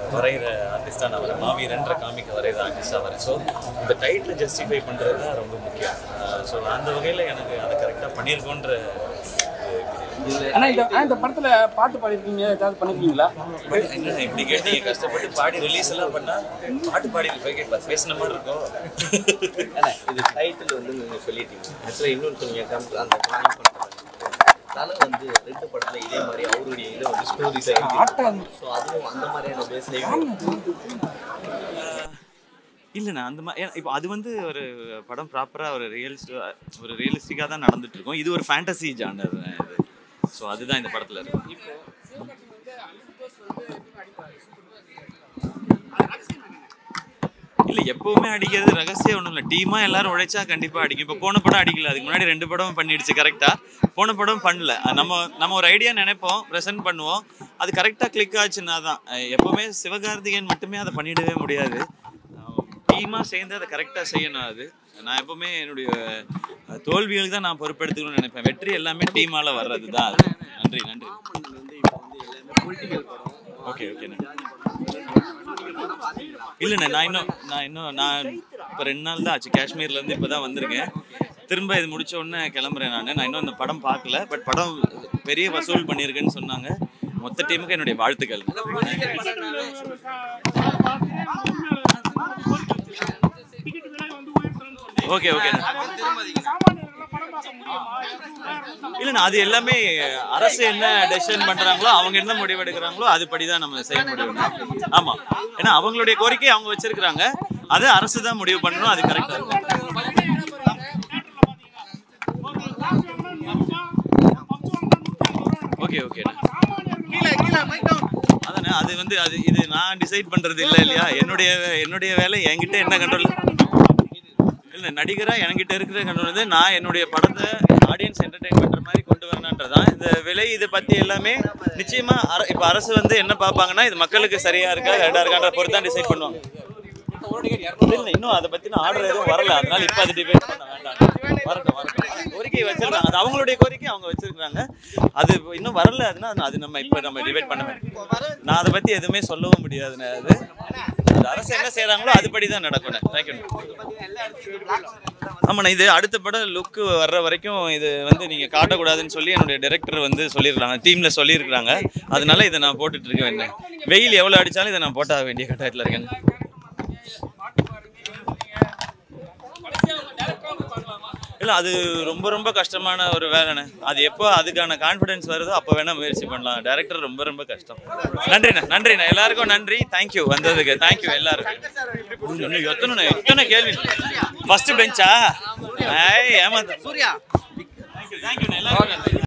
வரைகிற ஆர்டிஸ்டாக நான் வரேன் மாவீரன்ற காமிக்க வரைகிற ஆர்டிஸ்டாக வரேன் ஸோ இந்த டைட்டில் ஜஸ்டிஃபை பண்ணுறது தான் ரொம்ப முக்கியம் ஸோ அந்த வகையில் எனக்கு அதை கரெக்டாக பண்ணியிருக்கோன்ற ஆனா இந்த ஆனா இந்த படத்துல பாட்டு பாடிருக்கீங்க ஏதாவது பண்ணிருக்கீங்களா என்னண்ணா இப்படி கேட்டீங்க கஷ்டப்பட்டு பாடி ரிலீஸ் எல்லாம் பண்ணா பாட்டு பாடி போய் பேசின மாதிரி இருக்கும் அண்ணா, இது டைட்டில் வந்து நீங்க சொல்லிட்டீங்க ஆக்சுவலாக இன்னொன்று சொன்னீங்க கம்பெனி அந்த பிளான் பண்ணுறாங்க தலை வந்து ரெண்டு படத்துல இதே மாதிரி அவருடைய இதை வந்து ஸ்டோரிஸ் ஆட்டம் ஸோ அதுவும் அந்த மாதிரியான பேஸ்லேயும் இல்லைண்ணா அந்த மாதிரி இப்போ அது வந்து ஒரு படம் ப்ராப்பராக ஒரு ரியலிஸ்ட் ஒரு ரியலிஸ்டிக்காக தான் நடந்துட்டு இருக்கும் இது ஒரு ஃபேண்டசி ஜானர் இது ஸோ அதுதான் இந்த படத்தில் இருக்கு இல்லை எப்பவுமே அடிக்கிறது ரகசியம் ஒன்றும் இல்லை டீமாக எல்லாரும் உழைச்சா கண்டிப்பாக அடிக்கும் இப்போ போன படம் அடிக்கல அதுக்கு முன்னாடி ரெண்டு படம் பண்ணிடுச்சு கரெக்டாக போன படம் பண்ணல அது நம்ம நம்ம ஒரு ஐடியா நினைப்போம் ப்ரெசென்ட் பண்ணுவோம் அது கரெக்டாக கிளிக் ஆச்சுன்னா தான் அஹ் எப்பவுமே சிவகார்த்திகேயன் மட்டுமே அதை பண்ணிடவே முடியாது டீமாக சேர்ந்து அதை கரெக்டாக செய்யணும் அது நான் எப்பவுமே என்னுடைய அஹ், தோல்விகளுக்கு தான் நான் பொறுப்பெடுத்துக்கணும்னு நினைப்பேன் வெற்றி எல்லாமே டீமால வர்றது தான் அது நன்றி நன்றி வந்து இப்போ வந்து எல்லாமே பொலிட்டிக்கல் படம் ஓகே ஓகேண்ணே இல்லைண்ணே நான் இன்னும் நான் இன்னும் நான் இப்போ ரெண்டு நாள் தான் ஆச்சு காஷ்மீர்லேருந்து இப்போ தான் வந்திருக்கேன் திரும்ப இது முடிச்ச உடனே கிளம்புறேன் நான் நான் இன்னும் இந்த படம் பார்க்கல பட் படம் பெரிய வசூல் பண்ணியிருக்குன்னு சொன்னாங்க மொத்த டீமுக்கு என்னுடைய வாழ்த்துக்கள் ஓகே ஓகே இல்லைண்ணா அது எல்லாமே அரசு என்ன டெசிஷன் பண்றாங்களோ அவங்க என்ன முடிவு எடுக்கிறாங்களோ அதுபடி தான் நம்ம செய்ய முடியும் ஆமா ஏன்னா அவங்களுடைய கோரிக்கை அவங்க வச்சிருக்கிறாங்க அதை அரசு தான் முடிவு பண்ணணும் அது கரெக்டா இருக்கும் ஓகே ஓகே அதானே அது வந்து அது இது நான் டிசைட் பண்றது இல்ல இல்லையா என்னுடைய என்னுடைய வேலை என்கிட்ட என்ன கண்ட்ரோல் இல்ல நடிகரா என்கிட்ட இருக்கிற கண்ட்ரோல் வந்து நான் என்னுடைய படத்தை ஆடியன்ஸ் என்டர்டெயின் பண்ற மாதிரி கொண்டு வரணுன்றதான் இந்த விலை இதை பத்தி எல்லாமே நிச்சயமா அர இப்ப அரசு வந்து என்ன பார்ப்பாங்கன்னா இது மக்களுக்கு சரியா இருக்கா கரெக்டா இருக்கான்ற பொறுத்து தான் டிசைட் பண்ணுவாங்க இல்ல, இல்ல இன்னும் அதை பத்தின ஆர்டர் எதுவும் வரல அதனால இப்ப அது டிபேட் பண்ண வேண்டாம் வரட்டும் வரட்டும் கோரிக்கை வச்சிருக்காங்க அது அவங்களுடைய கோரிக்கை அவங்க வச்சிருக்காங்க அது இன்னும் வரல அதுனா அது நம்ம இப்ப நம்ம டிபேட் பண்ண வேண்டாம் நான் அதை பத்தி எதுவுமே சொல்லவும் முடியாதுண்ணே அது அது அரசு என்ன செய்றாங்களோ அதுபடி தான் நடக்கும் தேங்க்யூ ஆமாண்ணா இது அடுத்த படம் லுக் வர்ற வரைக்கும் இது வந்து நீங்க காட்டக்கூடாதுன்னு சொல்லி என்னுடைய டைரக்டர் வந்து சொல்லியிருக்காங்க டீம்ல சொல்லியிருக்காங்க அதனால இதை நான் போட்டுட்டு இருக்க வேண்டிய வெயில் எவ்வளவு அடிச்சாலும் இதை நான் போட்ட வேண்டிய கட்டாயத்தில் இருக்கேன் இல்ல அது ரொம்ப ரொம்ப கஷ்டமான ஒரு வேலைண்ணே அது எப்போ அதுக்கான கான்ஃபிடன்ஸ் வருதோ அப்போ வேணா முயற்சி பண்ணலாம் டேரக்டர் ரொம்ப ரொம்ப கஷ்டம் நன்றிண்ணே நன்றிண்ணே எல்லாருக்கும் நன்றி தேங்க்யூ வந்ததுக்கு தேங்க்யூ எல்லாருக்கும் இன்னும் எத்தனை எத்தனை கேள்வி ஃபர்ஸ்ட் பெஞ்சா ஏய் ஏமாத்த சூர்யா தேங்க்யூ தேங்க்யூ எல்லாருக்கும் நன்றி